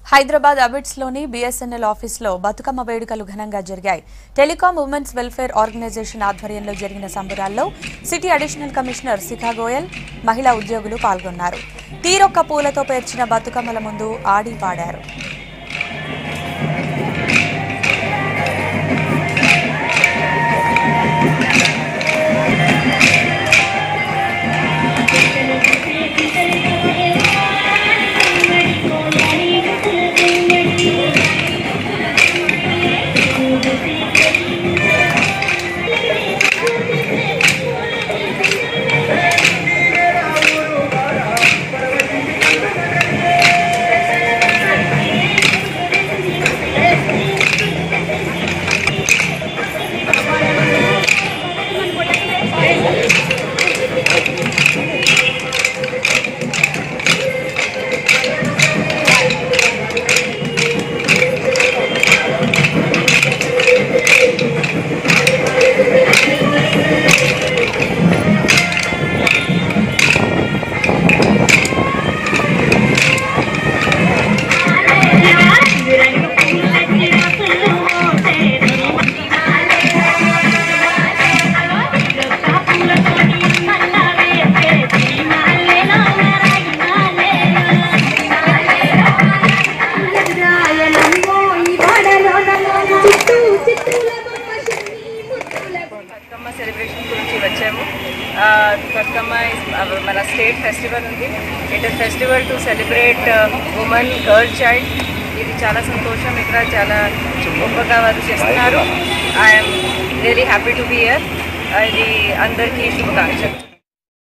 హైదరాబాద్ అబిడ్స్ లోని బీఎస్ఎన్ఎల్ ఆఫీసులో బతుకమ్మ వేడుకలు ఘనంగా జరిగాయి టెలికాం ఉమెన్స్ వెల్ఫేర్ ఆర్గనైజేషన్ ఆధ్వర్యంలో జరిగిన సంబరాల్లో city additional commissioner Shikha Goyal మహిళా ఉద్యోగులు పాల్గొన్నారు తీరొక్క పూలతో పేర్చిన బతుకమ్మల ముందు ఆడి పాడారు బతుకమ్మ సెలబ్రేషన్ గురించి వచ్చాము ఆ, బతుకమ్మ is our- మన స్టేట్ ఫెస్టివల్ ఉంది it is festival to celebrate women girl child ఇది చాలా సంతోషం ఇక్కడ చాలా గొప్పగా వారు చేస్తున్నారు I'm really happy to be here ఇది అందరికీ శుభాకాంక్షలు